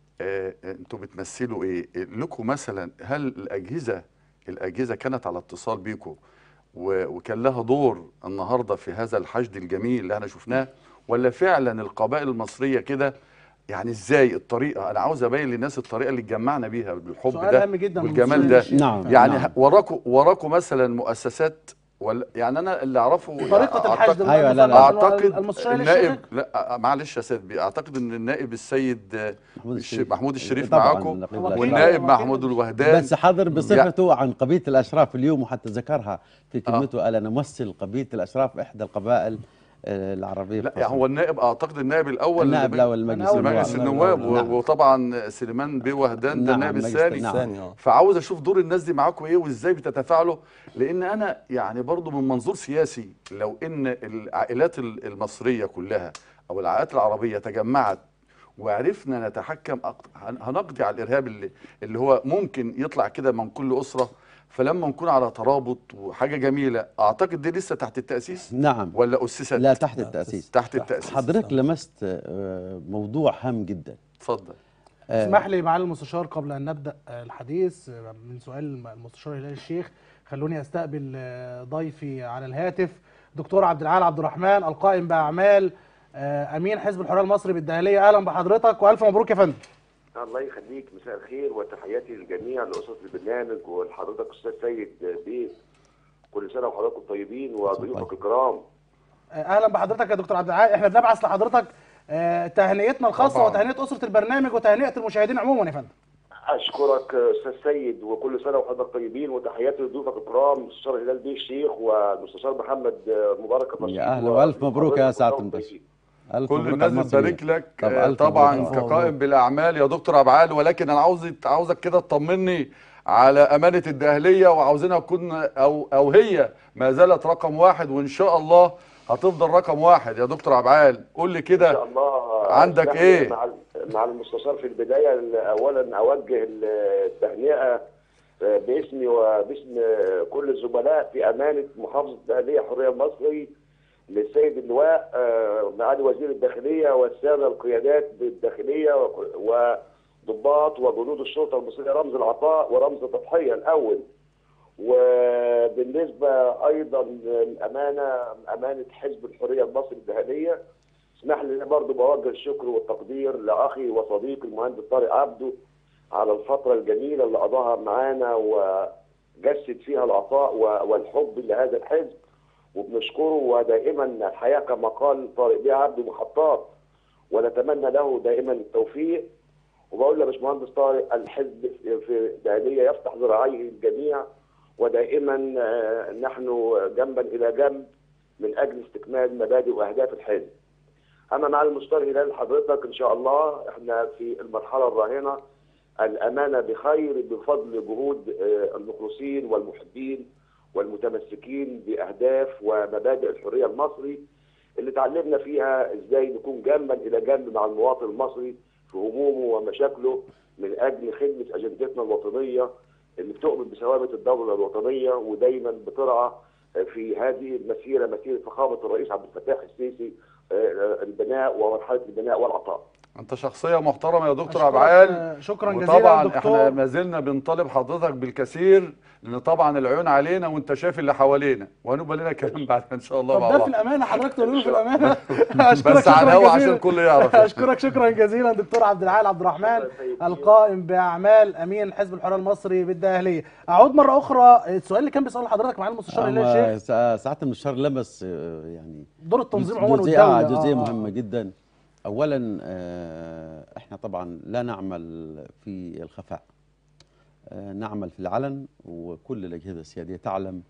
آه انتوا بتمثلوا ايه لكم مثلا هل الاجهزه الاجهزه كانت على اتصال بيكم و- وكان لها دور النهارده في هذا الحشد الجميل اللي احنا شفناه ولا فعلا القبائل المصريه كده يعني ازاي الطريقه انا عاوز ابين للناس الطريقه اللي اتجمعنا بيها بالحب سؤال ده هام جدا من والجمال مصري ده للشيخ. نعم. يعني نعم. ه- وراكوا وراكوا مثلا مؤسسات ولا يعني انا اللي اعرفه طريقه أعتقد- الحشد أيوة، لا، لا. اعتقد المستشار النائب الشيخ لا معلش يا سيد بي اعتقد ان النائب السيد آه، محمود الش- الشريف. محمود الشريف طبعاً معاكم نقيب هو الأشراف. والنائب وكيل- محمود الوهدان بس حضر بصفته عن قبيله الاشراف اليوم وحتى ذكرها في كلمته قال انا امثل قبيله الاشراف احدى القبائل آه، العربيه لا في يعني مصر. هو النائب اعتقد النائب الاول النائب اللي الاول المجلس أول مجلس النواب. النواب و- نعم. وطبعا سليمان بيه وهدان ده نعم، النائب مجلس- الثاني نعم. ثاني اه فعاوز اشوف دور الناس دي معاكم ايه وازاي بتتفاعلوا لان انا يعني برضو من منظور سياسي لو ان العائلات ال- المصريه كلها او العائلات العربيه تجمعت وعرفنا نتحكم أق- هن- هنقضي على الارهاب اللي اللي هو ممكن يطلع كده من كل اسره فلما نكون على ترابط وحاجه جميله اعتقد دي لسه تحت التاسيس نعم ولا اسست لا تحت التاسيس تحت التاسيس حضرتك لمست آه، موضوع هام جدا اتفضل آه، اسمح لي معالي المستشار قبل ان نبدا آه، الحديث آه، من سؤال المستشار هلال الشيخ خلوني استقبل آه، ضيفي على الهاتف دكتور عبد العال عبد الرحمن القائم باعمال آه، امين حزب الحريه المصري بالدهليه اهلا بحضرتك والف مبروك يا فندم الله يخليك مساء الخير وتحياتي للجميع لأسرة البرنامج ولحضرتك أستاذ سيد بيه كل سنة وحضراتكم طيبين وضيوفك الكرام آه، اهلا بحضرتك يا دكتور عبد العال احنا بنبعث لحضرتك آه، تهنئتنا الخاصه طبعاً. وتهنئه اسره البرنامج وتهنئه المشاهدين عموما يا فندم أشكرك أستاذ سيد وكل سنة وحضرتك طيبين وتحياتي لضيوفك الكرام المستشار هلال بيه الشيخ والمستشار محمد مبارك الرشيد يا أهلا وألف مبروك يا سعادة وحضرتك المستشار. طيبين. ألف كل مبروك الناس على المصريين. بتبارك لك طب آه، ألف طبعا مبروك. كقائم بالاعمال يا دكتور ابعال ولكن انا عاوز عاوزك كده تطمني على امانه الدهليه وعاوزينها تكون او او هي ما زالت رقم واحد وان شاء الله هتفضل رقم واحد يا دكتور ابعال قول لي إن شاء كده الله عندك اسمح لي إيه؟ مع مع المستشار في البداية أولا أوجه التهنئة باسمي وباسم كل الزملاء في أمانة محافظة الدهلية حرية المصري للسيد اللواء آه، معالي وزير الداخلية والسادة القيادات بالداخلية وضباط وجنود الشرطة المصرية رمز العطاء ورمز التضحية الأول وبالنسبة أيضا الأمانة أمانة حزب الحرية المصري الدهلية اسمح لي برضه بوجه الشكر والتقدير لأخي وصديقي المهندس طارق عبده على الفترة الجميلة اللي قضاها معانا وجسد فيها العطاء و- والحب لهذا الحزب وبنشكره ودائما الحياة كما قال طارق بيه عبده محطات ونتمنى له دائما التوفيق وبقول لباشمهندس طارق الحزب في دهلية يفتح ذراعيه الجميع ودائما آه، نحن جنبا الى جنب من اجل استكمال مبادئ واهداف الحزب. اما مع المستشار هلال حضرتك ان شاء الله احنا في المرحله الراهنه الامانه بخير بفضل جهود آه، المخلصين والمحبين والمتمسكين باهداف ومبادئ الحريه المصري اللي تعلمنا فيها ازاي نكون جنبا الى جنب مع المواطن المصري في همومه ومشاكله من اجل خدمه اجندتنا الوطنيه اللي بتؤمن بثوابت الدوله الوطنيه ودايما بترعى في هذه المسيره مسيره فخامه الرئيس عبد الفتاح السيسي آه، البناء ومرحله البناء والعطاء. انت شخصيه محترمه يا دكتور أشكرك، ابعال آه، شكرا جزيلا وطبعا دكتور احنا ما زلنا بنطالب حضرتك بالكثير لان طبعا العيون علينا وانت شايف اللي حوالينا وهنبقى لنا كلام بعد ان شاء الله طب مع ده بعض في الامانه حضرتك تقول له في الامانه اشكرك بس على شكرا الهوا عشان جزيلا الكل يعرف اشكرك شكرا جزيلا دكتور عبد العال عبد الرحمن شكرا سيدي. القائم باعمال امين حزب الحريه المصري بالداهليه اعود مره اخرى السؤال اللي كان بيساله حضرتك معالي المستشار هلال أما الشيخ سا- ساعة المستشار لمس آه، يعني دور التنظيم عموما جزئية آه، والدوله جزئية آه، آه. مهمة جدا أولا آه، احنا طبعا لا نعمل في الخفاء آه، نعمل في العلن وكل الأجهزة السيادية تعلم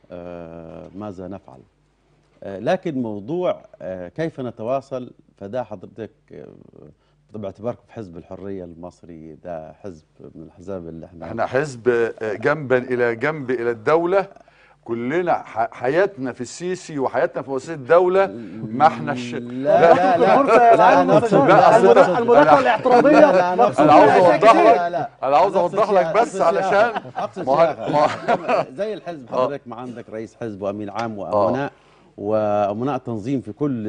آه، ماذا نفعل آه، لكن موضوع آه، كيف نتواصل فده حضرتك آه، باعتباركم في حزب الحرية المصري ده حزب من الأحزاب اللي احنا احنا حزب آه، جنبا الى جنب الى الدوله كلنا ح- حياتنا في السيسي وحياتنا في مؤسسه الدوله ما احناش لا لا لا الفرصة يا لا معالي نقصد المستشار. لا، أصل المدا- أنا- المداخلة أنا- الاعتراضية لا، لا، أنا مقصود أنا عاوز فيها أشياء أوضح كتير. لك لا لا أنا عاوز أقصد أوضح لك شيء- بس أقصد شيء علشان آخر. اقصد ما شيء هو- آخر. زي الحزب حضرتك ما عندك رئيس حزب وامين عام وامناء وامناء تنظيم في كل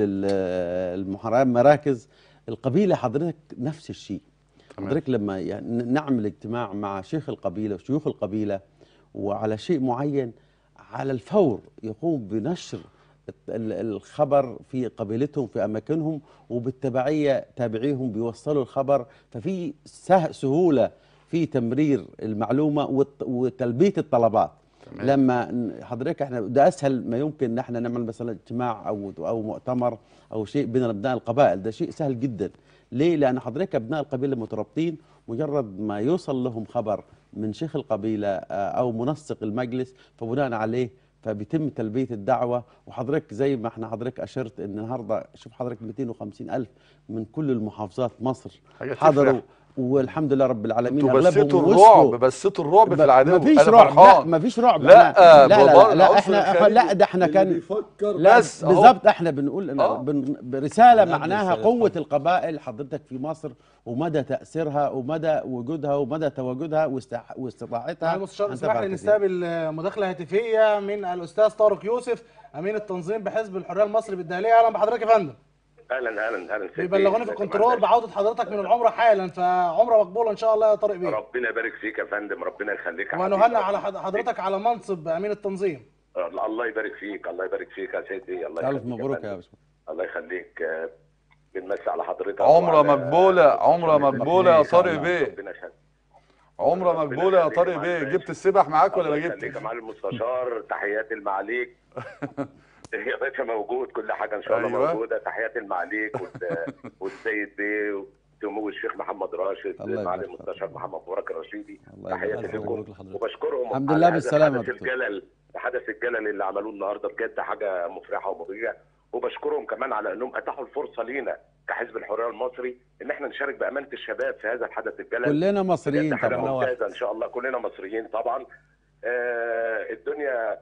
ال- المحرم مراكز القبيله حضرتك نفس الشيء تمام. حضرتك لما يعني نعمل اجتماع مع شيخ القبيله وشيوخ القبيله وعلى شيء معين على الفور يقوم بنشر ال- الخبر في قبيلتهم في اماكنهم وبالتبعيه تابعيهم بيوصلوا الخبر ففي سه- سهوله في تمرير المعلومه وت- وتلبيه الطلبات تمام. لما ن- حضرتك احنا ده اسهل ما يمكن ان احنا نعمل مثلا اجتماع او او مؤتمر او شيء بين ابناء القبائل ده شيء سهل جدا ليه لان حضرتك ابناء القبيله مترابطين مجرد ما يوصل لهم خبر من شيخ القبيله آه، او منسق المجلس فبناء عليه فبيتم تلبيه الدعوه وحضرتك زي ما احنا حضرتك اشرت ان النهارده شوف حضرتك 250 الف من كل المحافظات مصر حاجة حضروا تفرح. والحمد لله رب العالمين انتوا بسيتوا أغلبهم الرعب وصلوا. بسيتوا الرعب في العدو مفيش أنا رعب لا فرحان. مفيش رعب لا، أنا- لا لا بابا لا, لا العنصر احنا الخارجي لا ده احنا كان بيفكر لا بس أهو. بالظبط احنا بنقول إن آه. بن برساله نبذ معناها رسالة قوه حب. القبائل حضرتك في مصر ومدى تاثيرها ومدى وجودها ومدى تواجدها واستع- واستطاعتها معالي المستشار أن اسمح تفعل لي كثير. نستقبل مداخله هاتفيه من الاستاذ طارق يوسف امين التنظيم بحزب الحريه المصري بالدهليه اهلا بحضرتك يا فندم اهلا اهلا اهلا سيدي. بيبلغوني في الكنترول بعوده حضرتك من العمره حالا فعمره مقبوله ان شاء الله يا طارق بيه ربنا يبارك فيك يا فندم ربنا يخليك يا ونهنئ حبيبي. على حض- حضرتك على منصب امين التنظيم الله يبارك فيك الله يبارك فيك يا سيدي الله الف يخليك مبروك فندم. يا باشمهندس الله يخليك آه، بنمسي على حضرتك عمرة وعلى- مقبولة عمرة مقبولة يا طارق بيه ربنا يخليك عمرة ربنا مقبولة يا يخليك طارق يا بيه معلم. جبت السبح معاك ولا الله ما يخليك يا جبتش؟ معالي المستشار تحياتي المعاليك يا باشا موجود كل حاجه ان شاء الله أيوة. موجوده تحياتي المعاليك وال- والسيد بيه وسمو الشيخ محمد راشد الله معالي يبارك المستشار محمد مبارك الرشيدي الله يبارك تحياتي فيك. لكم مبروك لحضرتك. وبشكرهم الحمد على لله هذا بالسلامة يا الحدث دكتور. الجلل الحدث الجلل اللي عملوه النهارده بجد حاجه مفرحه ومبهجه وبشكرهم كمان على انهم اتاحوا الفرصه لينا كحزب الحريه المصري ان احنا نشارك بامانه الشباب في هذا الحدث الجلل كلنا مصريين بجد حاجه طبعا ممتازه ان شاء الله كلنا مصريين طبعا آه الدنيا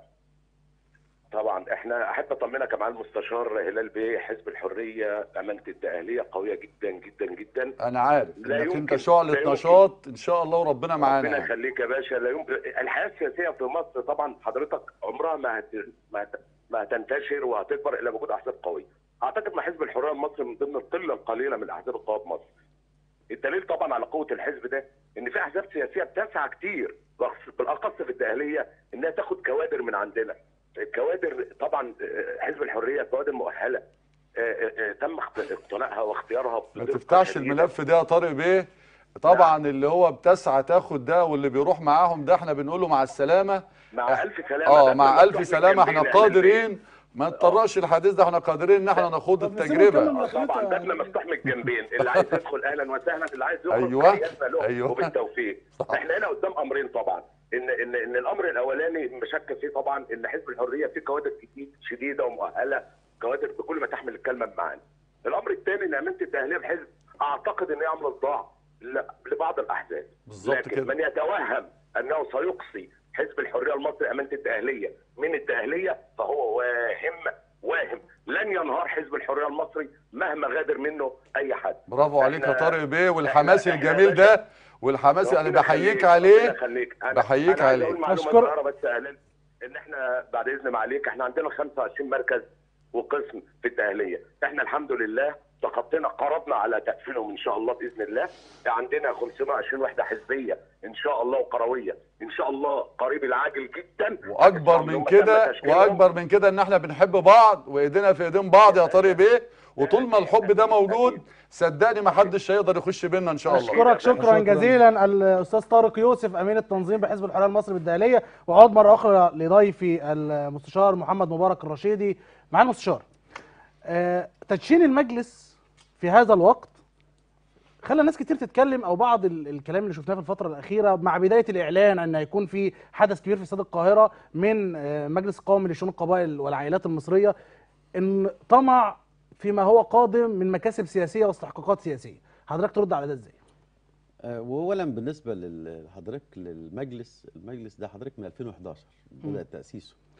طبعا احنا احب اطمنك يا معالي المستشار هلال بيه حزب الحريه امانه التاهليه قويه جدا جدا جدا أنا عارف لا إنك أنت يمكن- لا شعلة يمكن. نشاط إن شاء الله وربنا معانا ربنا يعني. يخليك يا باشا لا يمكن الحياه السياسيه في مصر طبعا حضرتك عمرها ما هت... ما, هت... ما هتنتشر وهتكبر الا بوجود احزاب قويه. اعتقد ان حزب الحريه المصري من ضمن القله القليله من الاحزاب القويه في مصر. الدليل طبعا على قوه الحزب ده ان في احزاب سياسيه بتسعى كتير بخص- بالاخص في الداخليه انها تاخد كوادر من عندنا. الكوادر طبعا آه، حزب الحريه كوادر مؤهله. آه، آه، آه، تم اخت- اقتناعها واختيارها ما بدقة تفتحش شديدة. الملف ده يا طارق بيه طبعا اللي هو بتسعى تاخد ده واللي بيروح معاهم ده احنا بنقول له مع السلامة مع الف سلامه اه ده مع مفتوح الف من سلامة احنا جنبين أهل البيت. قادرين ما نطرقش الحديث ده احنا قادرين ان احنا نخوض طب نسيبه يكمل التجربة مداخلته طبعا يا بابنا مفتوح من الجنبين اللي عايز يدخل اهلا وسهلا اللي عايز يخرج أيوة، تحياتنا له أيوة. وبالتوفيق صح. احنا هنا قدام امرين طبعا ان ان ان الامر الاولاني مشكل فيه طبعا ان حزب الحريه فيه كوادر كتير شديده ومؤهله كوادر بكل ما تحمل الكلمه بمعاني الامر الثاني ان امانه التاهيليه الحزب اعتقد ان هي عامله صداع ل- لبعض الاحزاب بالظبط لكن كده. من يتوهم انه سيقصي حزب الحريه المصري امانه التاهليه من التاهليه فهو واهم واهم لن ينهار حزب الحريه المصري مهما غادر منه اي حد برافو عليك يا إحنا- طارق بيه والحماس إحنا- إحنا الجميل يا ده والحماس انا ربنا بحييك يخليك، ربنا عليه يخليك. أنا- بحييك أنا عايز عليه. أقول معلومة أشكر- صغيرة بس يا هلال ان احنا بعد اذن معاليك احنا عندنا 25 مركز وقسم في التاهليه احنا الحمد لله تخطينا قربنا على تقفيلهم ان شاء الله باذن الله عندنا 520 وحده حزبيه ان شاء الله وقرويه ان شاء الله قريب العاجل جدا واكبر من هم كده تم تشكيلهم. واكبر من كده ان احنا بنحب بعض وايدينا في ايدين بعض يا طارق بيه وطول ما الحب ده موجود صدقني ما حدش هيقدر يخش بينا ان شاء الله اشكرك شكرا شكراً. جزيلا الاستاذ طارق يوسف امين التنظيم بحزب الحريه المصري بالداخليه واعود مره اخرى لضيفي المستشار محمد مبارك الرشيدي مع المستشار آه، تدشين المجلس في هذا الوقت خلى ناس كتير تتكلم او بعض ال- الكلام اللي شفناه في الفتره الاخيره مع بدايه الاعلان ان هيكون في حدث كبير في استاد القاهره من آه، مجلس قومي لشؤون القبائل والعائلات المصريه ان طمع فيما هو قادم من مكاسب سياسيه واستحقاقات سياسيه حضرتك ترد على ده ازاي آه، واولا بالنسبه لل- لحضرتك للمجلس المجلس ده حضرتك من 2011 بدا تاسيسه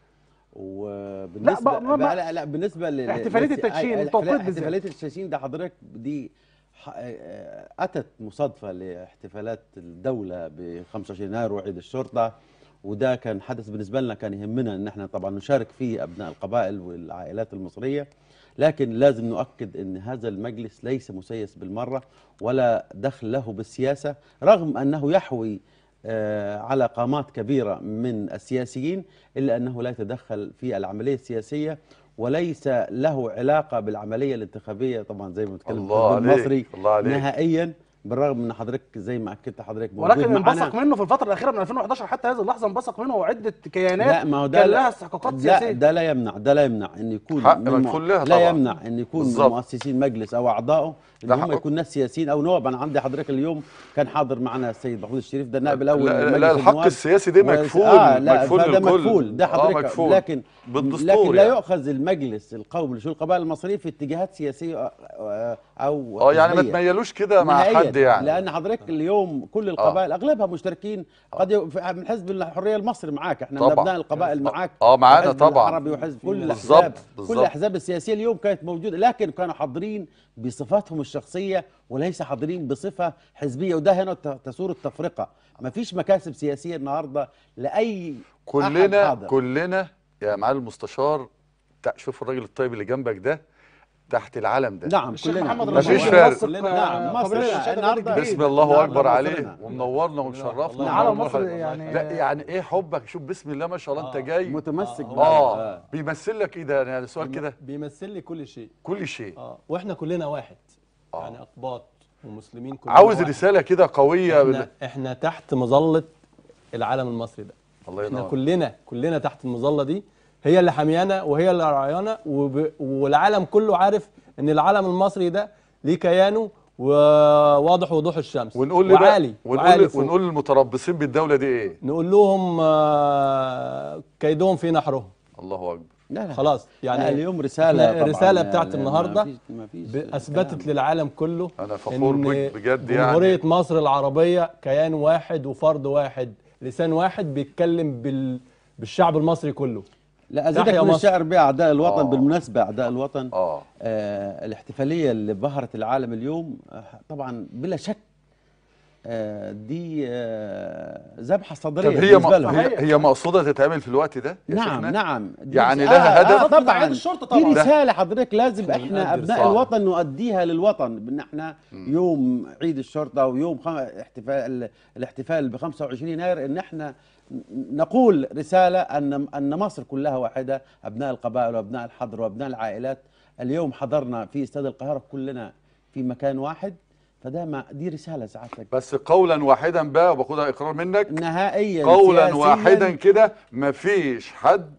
وبالنسبه لا، ما- ما- بقى- لا لا بالنسبه لل احتفالية للس- التدشين، أي- التوقيت احتفالية- بالذات. احتفاليه التدشين ده حضرتك دي ح- آه، اتت مصادفه لاحتفالات الدوله ب 25 يناير وعيد الشرطه وده كان حدث بالنسبه لنا كان يهمنا ان احنا طبعا نشارك فيه ابناء القبائل والعائلات المصريه لكن لازم نؤكد ان هذا المجلس ليس مسيس بالمره ولا دخل له بالسياسه رغم انه يحوي آه، على قامات كبيره من السياسيين الا انه لا يتدخل في العمليه السياسيه وليس له علاقه بالعمليه الانتخابيه طبعا زي ما بنتكلم الله الحزب عليك، المصري الله عليك. نهائيا بالرغم ان حضرتك زي ما اكدت حضرتك موجود ولكن معانا. انبثق منه في الفتره الاخيره من 2011 حتى هذه اللحظه انبثق منه عده كيانات لا ما هو ده كان لا- لها استحقاقات لا سياسيه ده لا يمنع ده لا يمنع ان يكون حق من من مؤ- كلها لا طبعا. يمنع ان يكون من بالظبط. مؤسسين مجلس او اعضائه ان ده هم حقه. يكون ناس سياسيين او نواب انا عندي حضرتك اليوم كان حاضر معنا السيد محمود الشريف ده النائب الاول لا, لمجلس لا الحق النواب. السياسي ده و- مكفول آه لا مكفول فده للكل. مكفول ده آه حضرتك مكفول. لكن بالدستور لكن لا يعني. يؤخذ المجلس القومي لشؤون القبائل المصريه في اتجاهات سياسيه آه، او اه يعني ما حزبية. تميلوش كده مع نهائياً، حد يعني لان حضرتك اليوم كل القبائل اغلبها مشتركين قد يو- في- من حزب الحريه المصري معاك احنا من طبعاً. ابناء القبائل معاك آه، معانا وحزب طبعاً. العربي وحزب كل بالظبط، الاحزاب كل بالظبط. الاحزاب السياسيه اليوم كانت موجوده لكن كانوا حاضرين بصفاتهم الشخصيه وليس حاضرين بصفه حزبيه وده هنا ت- تثور التفرقه ما فيش مكاسب سياسيه النهارده لاي أحد كلنا حاضر. كلنا يا معالي المستشار تع- شوف الراجل الطيب اللي جنبك ده تحت العلم ده نعم الشيخ كلنا محمد مفيش رمضان فارق. منسق، كلنا- آه، نعم، مصر قبيلة لا، الشهداء النهاردة الجديد. بسم الله نعم، اكبر نعم، عليه مصرنا. ومنورنا ومشرفنا الله على ومنورنا. مصر يعني لا يعني ايه حبك شوف بسم الله ما شاء الله انت آه. جاي متمسك آه، بقى. اه بيمثل لك ايه ده يعني سؤال كده بيمثل لي كل شيء كل شيء اه واحنا كلنا واحد آه. يعني اقباط ومسلمين كلنا عاوز واحد. رساله كده قويه احنا, بال- احنا تحت مظله العالم المصري ده الله احنا ينور كلنا كلنا تحت المظله دي هي اللي حميانا وهي اللي رعايانا وب... والعالم كله عارف ان العالم المصري ده ليه كيانه وواضح وضوح الشمس ونقول لي بقى وعالي ونقول وعالي فوق. ونقول للمتربصين بالدوله دي ايه نقول لهم آه، كيدهم في نحرهم الله اكبر لا لا خلاص يعني يعني اليوم رساله إحنا طبعاً الرسالة يعني بتاعت ما النهاردة فيش- ما فيش ب- اثبتت للعالم كله أنا فخور إن بك بجد يعني. جمهوريه مصر العربيه كيان واحد وفرد واحد لسان واحد بيتكلم بال... بالشعب المصري كله لا ازيدك تحيا من مصر. الشعر باعداء الوطن آه. بالمناسبه اعداء الوطن اه آه الاحتفاليه اللي بهرت العالم اليوم آه طبعا بلا شك آه دي آه ذبحه طب صدريه هي بالنسبه م... لهم هي هي مقصوده تتعمل في الوقت ده يا نعم شيخنا؟ نعم دي يعني رس- لها هدف؟ بالظبط، طبعا عيد الشرطة دي طبعاً. رساله حضرتك لازم إحنا احنا بنقدر ابناء صح. الوطن نؤديها للوطن بان احنا يوم عيد الشرطه ويوم خم... احتفال الاحتفال ب 25 يناير ان احنا نقول رساله ان ان مصر كلها واحده ابناء القبائل وابناء الحضر وابناء العائلات اليوم حضرنا في استاد القاهره كلنا في مكان واحد فده ما دي رساله سعادتك بس قولا واحدا بقى وباخدها اقرار منك نهائيا قولا سياسياً واحدا كده مفيش حد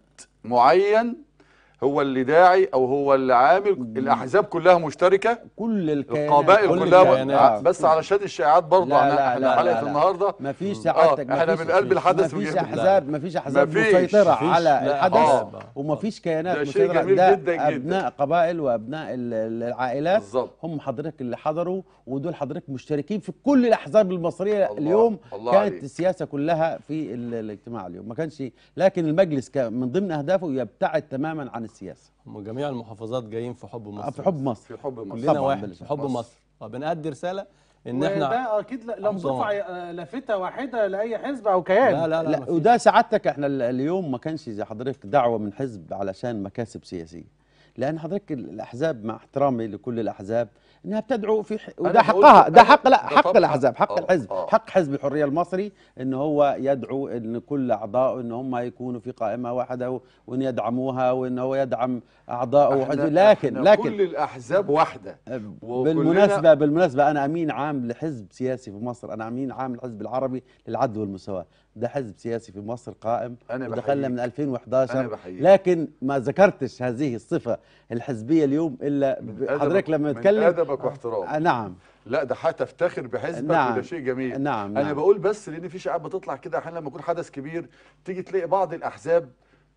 معين هو اللي داعي او هو اللي عامل الاحزاب كلها مشتركه كل الكيانات القبائل كل كلها الكيانات. م... بس علشان الشائعات برضه لا، احنا لا، احنا لا، حلقه لا، لا. النهارده ما فيش آه، سعادتك احنا مفيش- من قلب الحدث ما فيش وجهنا. احزاب ما فيش احزاب مفيش. مسيطره مفيش. على لا، الحدث آه. وما فيش كيانات ده شيء مسيطره جميل ده جدا جدا. ابناء قبائل وابناء ال- ال- العائلات بالظبط. هم حضرتك اللي حضروا ودول حضرتك مشتركين في كل الاحزاب المصريه الله- اليوم الله كانت عليك. السياسه كلها في ال- الاجتماع اليوم ما كانش لكن المجلس كان من ضمن اهدافه يبتعد تماما عن السياسه هم جميع المحافظات جايين في حب مصر في حب مصر في حب مصر كلنا طبعاً واحد بلا في شك. حب مصر. مصر وبنأدي رساله ان احنا وده اكيد ل- لم حافظة ترفع آه، لافته واحده لاي حزب او كيان لا لا لا, لا مفيش. وده سعادتك احنا ال- اليوم ما كانش زي حضرتك دعوه من حزب علشان مكاسب سياسيه لان حضرتك ال- الاحزاب مع احترامي لكل الاحزاب انها بتدعو في ح... وده أنا بقول- حقها ده أنا- حق لا ده حق طبعاً. الاحزاب حق آه، الحزب آه. حق حزب الحريه المصري ان هو يدعو ان كل اعضائه ان هم يكونوا في قائمه واحده و- وان يدعموها وان هو يدعم اعضائه إحنا- وحزب لكن إحنا لكن كل الاحزاب واحده وكلنا- بالمناسبة بالمناسبة أنا أمين عام لحزب سياسي في مصر أنا أمين عام للحزب العربي للعدل والمساواة ده حزب سياسي في مصر قائم أنا ودخلنا بحييك. من أنا 2011 بحييك. لكن ما ذكرتش هذه الصفة الحزبية اليوم إلا ب- أدبك- حضرتك لما من نتكلم ادبك واحترام آه، نعم لا ده هتفتخر بحزبك نعم. وده شيء جميل نعم، انا نعم. بقول بس لان في شعب بتطلع كده احيانا لما يكون حدث كبير تيجي تلاقي بعض الاحزاب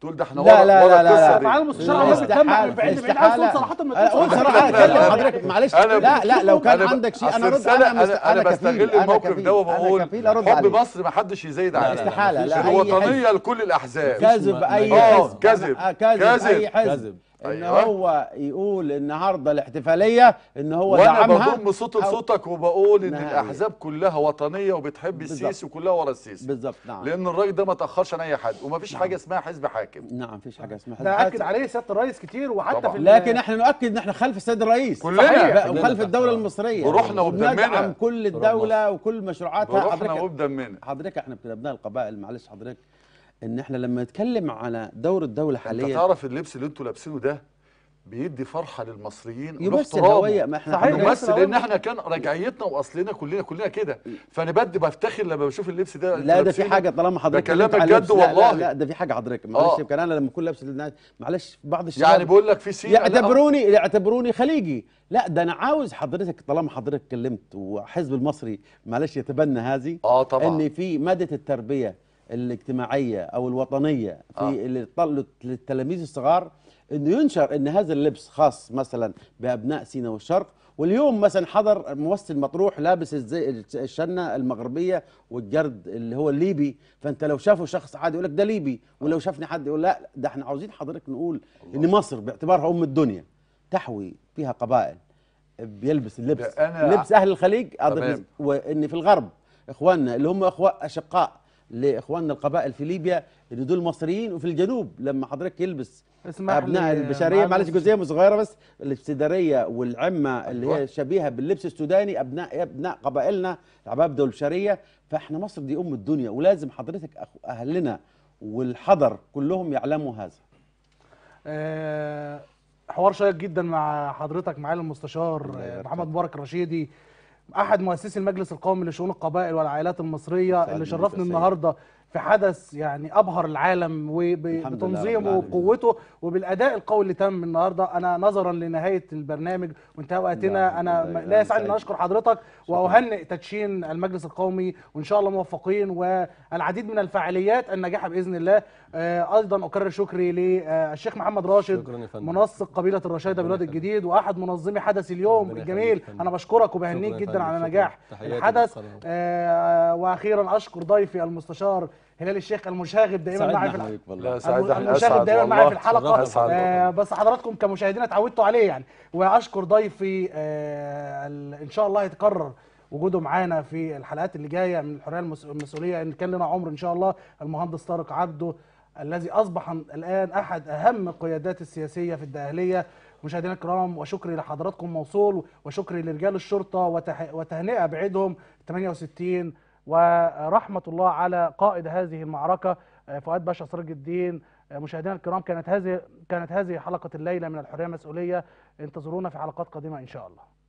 تقول ده احنا لا ورا لا ورا لا لا القصه لا دي معالي المستشار لا، عمال بيتكلم استحالة، بعيد بعيد استحالة. عايز صراحه ما أنا تقولش أقول صراحة. صراحة أتكلم حضرتك معلش أنا لا لا لو كان أنا ب- عندك شيء أنا أصل أرد أنا الرسالة مست- انا انا كفيل، بستغل أنا الموقف كفيل، ده أنا وبقول كفيل أرد حب عليه. مصر ما حدش يزايد لا، لا، عليه استحالة لا أي حزب الوطنيه لكل الاحزاب كذب ما- اي ما- آه، حزب كذب. آه، كذب كذب. اي حزب كذب. ان أيوة. هو يقول النهارده الاحتفاليه ان هو وانا دعمها بضم صوت أو- لصوتك وبقول ان نهائي. الاحزاب كلها وطنيه وبتحب بالظبط. السيسي وكلها ورا السيسي بالظبط نعم لان الراجل ده ما تاخرش عن اي حد ومفيش حاجه اسمها حزب حاكم نعم مفيش حاجه اسمها حزب ده حاكم. اكد عليه سياده الرئيس كتير وحتى طبعاً. في ال- لكن احنا نؤكد ان احنا خلف السيد الرئيس كلنا. صحيح. كلنا وخلف تحت الدوله رأيه. المصريه بروحنا وبدمنا. وبندعم كل تراب الدوله وكل مشروعاتها بروحنا حضرتك وبدمنا حضرتك احنا بتبقى ابناء القبائل معلش حضرتك ان احنا لما نتكلم على دور الدوله انت حاليا تعرف اللبس اللي انتوا لابسينه ده بيدي فرحه للمصريين وله يمثل احترام. هويه ما احنا صحيح. حضرتك- يمثل لان احنا كان رجعيتنا واصلنا كلنا كلنا كده فانا بدي بفتخر لما بشوف اللبس ده انتوا لا ده في لابسينه. حاجه طالما حضرتك بكلمك اتكلمت على جد اللبس. لا, والله. لا لا ده في حاجه حضرتك معلش آه. يمكن انا لما اكون لابس الناس- معلش بعض الشباب يعني بقول لك في سيره لا، يعتبروني يعتبروني خليجي لا ده انا عاوز حضرتك طالما حضرتك اتكلمت وحزب المصري معلش يتبنى هذه اه طبعا ان في ماده التربيه الاجتماعيه او الوطنيه في آه. اللي طل- للتلاميذ الصغار انه ينشر ان هذا اللبس خاص مثلا بابناء سيناء والشرق واليوم مثلا حضر ممثل مطروح لابس الزي الشنه المغربيه والجرد اللي هو الليبي فانت لو شافه شخص عادي يقول لك ده ليبي ولو شافني حد يقول لا ده احنا عاوزين حضرتك نقول ان مصر باعتبارها ام الدنيا تحوي فيها قبائل بيلبس اللبس ده أنا- لبس اهل الخليج تمام. وان في الغرب اخواننا اللي هم اخوة اشقاء لاخواننا القبائل في ليبيا ان دول مصريين وفي الجنوب لما حضرتك يلبس اسمح ابناء لي البشريه معالي معلش المستشار. جزئيه صغيره بس الابتداريه والعمه اللي أيوة. هي شبيهه باللبس السوداني ابناء ابناء قبائلنا العباب دول البشريه فاحنا مصر دي ام الدنيا ولازم حضرتك أخ- اهلنا والحضر كلهم يعلموا هذا آه، حوار شيق جدا مع حضرتك معالي المستشار الله آه، يبارك محمد فيك. مبارك الرشيدي احد مؤسسي المجلس القومي لشؤون القبائل والعائلات المصريه سعدني اللي بك شرفني يا سيد. النهارده في حدث يعني ابهر العالم الحمد لله رب وبتنظيمه العالمين. وبقوته وبالاداء القوي اللي تم النهارده انا نظرا لنهايه البرنامج وانتهاء لا، وقتنا انا لا، لا لا، يسعني ان سعيد. اشكر حضرتك واهنئ تدشين المجلس القومي وان شاء الله موفقين والعديد من الفعاليات الناجحه باذن الله آه، ايضا اكرر شكري للشيخ محمد راشد شكرا يا فندم منسق قبيله الرشايده بالواد ربنا الجديد واحد منظمي حدث اليوم ربنا الجميل يخليك يا فندم. انا بشكرك وبهنيك شكرا يا جدا فندم، على شكرا. نجاح تحياتي الحدث للقناة. آه، واخيرا اشكر ضيفي المستشار هلال الشيخ المشاغب دايما سعدنا معي في احنا الح- بيك لا والله سعيد احنا المشاغب اسعد دايما معي في والله الحلقه اسعد آه، والله. بس حضراتكم كمشاهدين اتعودتوا عليه يعني واشكر ضيفي آه، ال- ان شاء الله يتكرر وجوده معانا في الحلقات اللي جايه من الحريه المس- المسؤوليه ان كان لنا عمر ان شاء الله المهندس طارق عبده الذي اصبح الان احد اهم القيادات السياسيه في الدقهليه مشاهدينا الكرام وشكري لحضراتكم موصول وشكري لرجال الشرطه وتح- وتهنئه بعيدهم 68 ورحمه الله على قائد هذه المعركه آه، فؤاد باشا سراج الدين آه، مشاهدينا الكرام كانت هذه كانت هذه حلقه الليله من الحريه مسؤوليه انتظرونا في حلقات قادمه ان شاء الله